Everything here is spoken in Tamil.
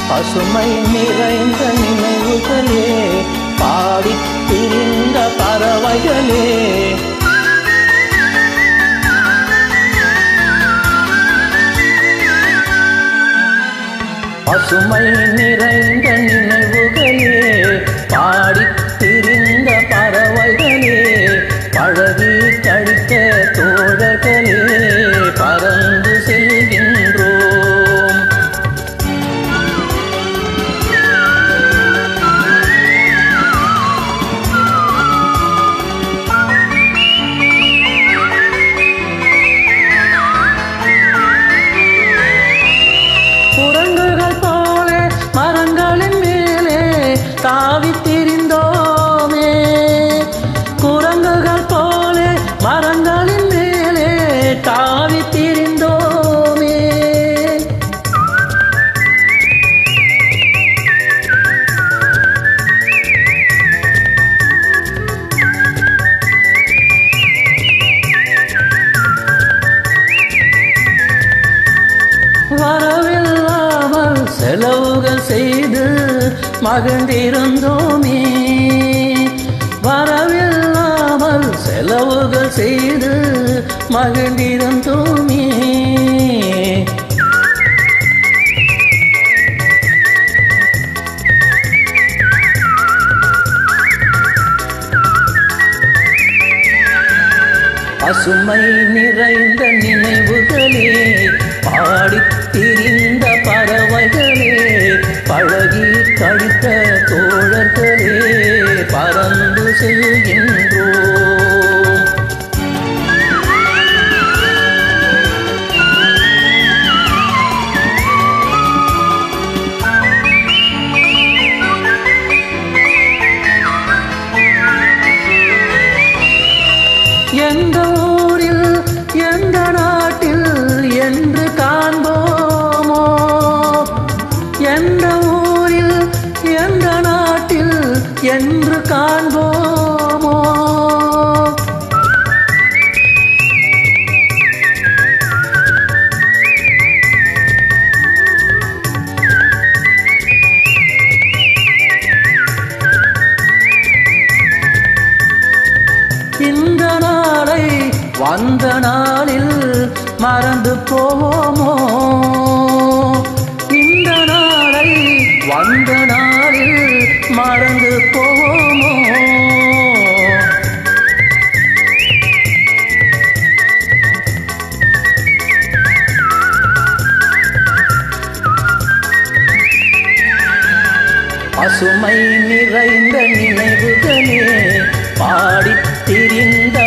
பசுமை நிறைந்த நினைவுகளே பாடித் திரிந்த பறவைகளே பசுமை நிறைந்த நினைவுகளே பாடித் திரிந்த பறவைகளே பழகி கழித்த தோழர்களே பறந்து செல்கின்றோம் குரங்குகள் போல மரங்களின் மேலே தாவித் திரிந்தோமே குரங்குகள் போல மரங்களின் மேலே தாவித் திரிந்தோமே வரவில்லாமல் செலவுகள் செய்து மகிழ்ந்திருந்தோமே வரவில்லாமல் செலவுகள் செய்து மகிழ்ந்திருந்தோமே பசுமை நிறைந்த நினைவுகளே பாடித் திரிந்த பறவைகளே பழகி கழித்த தோழர்களே பறந்து செல்கின்றோம் எந்த ஊரில் எந்த நாட்டில் என்று காண்போமோ எந்த ஊரில் எந்த நாட்டில் என்று காண்போமோ இந்த நாளை வந்த நாளில் மறந்து போவோமோ இந்த நாளை வந்த நாளில் மறந்து போவோமோ பசுமை நிறைந்த நினைவுகளே பாடித் திரிந்த